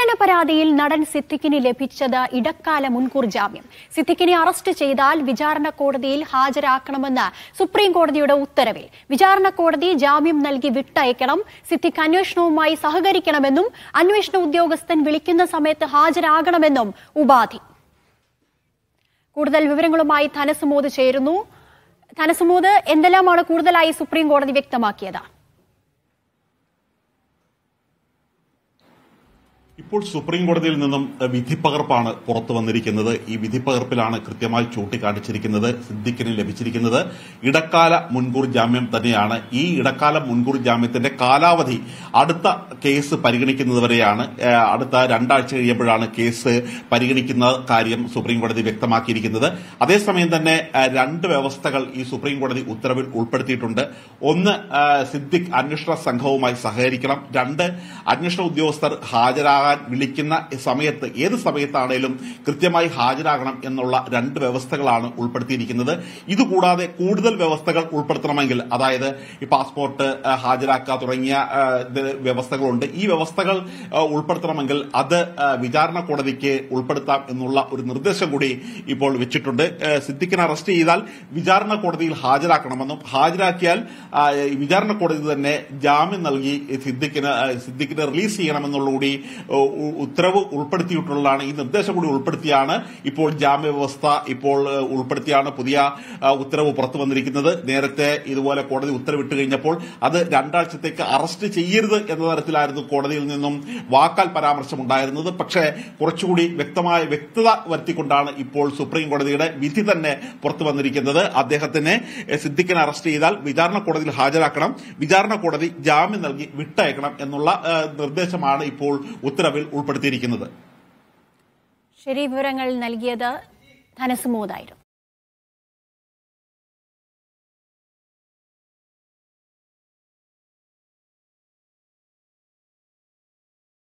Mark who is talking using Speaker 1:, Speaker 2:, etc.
Speaker 1: പീഡന പരാതിയിൽ നടൻ സിദ്ദിഖിന് ലഭിച്ചത് ഇടക്കാല മുൻകൂർ ജാമ്യം സിദ്ദിഖിനെ അറസ്റ്റ് ചെയ്താൽ വിചാരണ കോടതിയിൽ ഹാജരാക്കണമെന്ന് സുപ്രീം കോടതിയുടെ ഉത്തരവിൽ വിചാരണ കോടതി ജാമ്യം നൽകി വിട്ടയക്കണം സിദ്ദിഖ് അന്വേഷണവുമായി സഹകരിക്കണമെന്നും അന്വേഷണ ഉദ്യോഗസ്ഥൻ വിളിക്കുന്ന സമയത്ത് ഹാജരാകണമെന്നും ഉപാധി കൂടുതൽ വിവരങ്ങളുമായി ധനസുമോദ് ചേരുന്നു ധനസുമോദ് എന്തെല്ലാമാണ് കൂടുതലായി സുപ്രീം കോടതി വ്യക്തമാക്കിയത്
Speaker 2: ഇപ്പോൾ സുപ്രീം കോടതിയിൽ നിന്നും വിധിപ്പകർപ്പാണ് പുറത്തു വന്നിരിക്കുന്നത് ഈ വിധിപ്പകർപ്പിലാണ് കൃത്യമായി ചൂണ്ടിക്കാണിച്ചിരിക്കുന്നത് സിദ്ദിഖിന് ലഭിച്ചിരിക്കുന്നത് ഇടക്കാല മുൻകൂർ ജാമ്യം തന്നെയാണ് ഈ ഇടക്കാല മുൻകൂർ ജാമ്യത്തിന്റെ കാലാവധി അടുത്ത കേസ് പരിഗണിക്കുന്നതുവരെയാണ് ഏഹ്, അടുത്ത രണ്ടാഴ്ച കഴിയുമ്പോഴാണ് കേസ് പരിഗണിക്കുന്ന കാര്യം സുപ്രീം കോടതി വ്യക്തമാക്കിയിരിക്കുന്നത് അതേസമയം തന്നെ ഏഹ്, രണ്ട് വ്യവസ്ഥകൾ ഈ സുപ്രീം കോടതി ഉത്തരവിൽ ഉൾപ്പെടുത്തിയിട്ടുണ്ട് ഒന്ന് ഏഹ്, സിദ്ദിഖ് അന്വേഷണ സംഘവുമായി സഹകരിക്കണം രണ്ട് അന്വേഷണ ഉദ്യോഗസ്ഥർ ഹാജരാകാൻ വിളിക്കുന്ന സമയത്ത് ഏത് സമയത്താണേലും കൃത്യമായി ഹാജരാകണം എന്നുള്ള രണ്ട് വ്യവസ്ഥകളാണ് ഉൾപ്പെടുത്തിയിരിക്കുന്നത് ഇതുകൂടാതെ കൂടുതൽ വ്യവസ്ഥകൾ ഉൾപ്പെടുത്തണമെങ്കിൽ അതായത് ഈ പാസ്പോർട്ട് ആ, ഹാജരാക്കുക തുടങ്ങിയ ആ, ഇത് വ്യവസ്ഥകളുണ്ട് ഈ വ്യവസ്ഥകൾ ആ, ഉൾപ്പെടുത്തണമെങ്കിൽ അത് ആ, വിചാരണ കോടതിക്ക് ഉൾപ്പെടുത്താം എന്നുള്ള ഒരു നിർദ്ദേശം കൂടി ഇപ്പോൾ വെച്ചിട്ടുണ്ട് ആ, സിദ്ദിഖിനെ അറസ്റ്റ് ചെയ്താൽ വിചാരണ കോടതിയിൽ ഹാജരാക്കണമെന്നും ഹാജരാക്കിയാൽ ആ, ഈ വിചാരണ കോടതി തന്നെ ജാമ്യം നൽകി സിദ്ദിഖിന് ആ, സിദ്ദിഖിനെ റിലീസ് ചെയ്യണമെന്നുള്ള കൂടി ഉ- ഉ- ഉത്തരവ് ഉൾപ്പെടുത്തിയിട്ടുള്ളതാണ് ഈ നിർദ്ദേശം കൂടി ഉൾപ്പെടുത്തിയാണ് ഇപ്പോൾ ജാമ്യ വ്യവസ്ഥ ഇപ്പോൾ ഏഹ്, ഉൾപ്പെടുത്തിയാണ് പുതിയ ആ, ഉത്തരവ് പുറത്തു വന്നിരിക്കുന്നത് നേരത്തെ ഇതുപോലെ കോടതി ഉത്തരവിട്ട് കഴിഞ്ഞപ്പോൾ അത് രണ്ടാഴ്ചത്തേക്ക് അറസ്റ്റ് ചെയ്യരുത് എന്ന തരത്തിലായിരുന്നു കോടതിയിൽ നിന്നും വാക്കാൽ പരാമർശമുണ്ടായിരുന്നത് പക്ഷേ കുറച്ചുകൂടി വ്യക്തമായ വ്യക്തത വരുത്തിക്കൊണ്ടാണ് ഇപ്പോൾ സുപ്രീം കോടതിയുടെ വിധി തന്നെ പുറത്തു വന്നിരിക്കുന്നത് അദ്ദേഹത്തിനെ ഏഹ്, സിദ്ദിഖിനെ അറസ്റ്റ് ചെയ്താൽ വിചാരണ കോടതിയിൽ ഹാജരാക്കണം വിചാരണ കോടതി ജാമ്യം നൽകി വിട്ടയക്കണം എന്നുള്ള ഏഹ്, നിർദ്ദേശമാണ് ഇപ്പോൾ ഉത്തരവിൽ ഉൾപ്പെടുത്തിയിരിക്കുന്നത്
Speaker 1: ശരി വിവരങ്ങൾ നൽകിയത് ധനസുമോദായിരുന്നു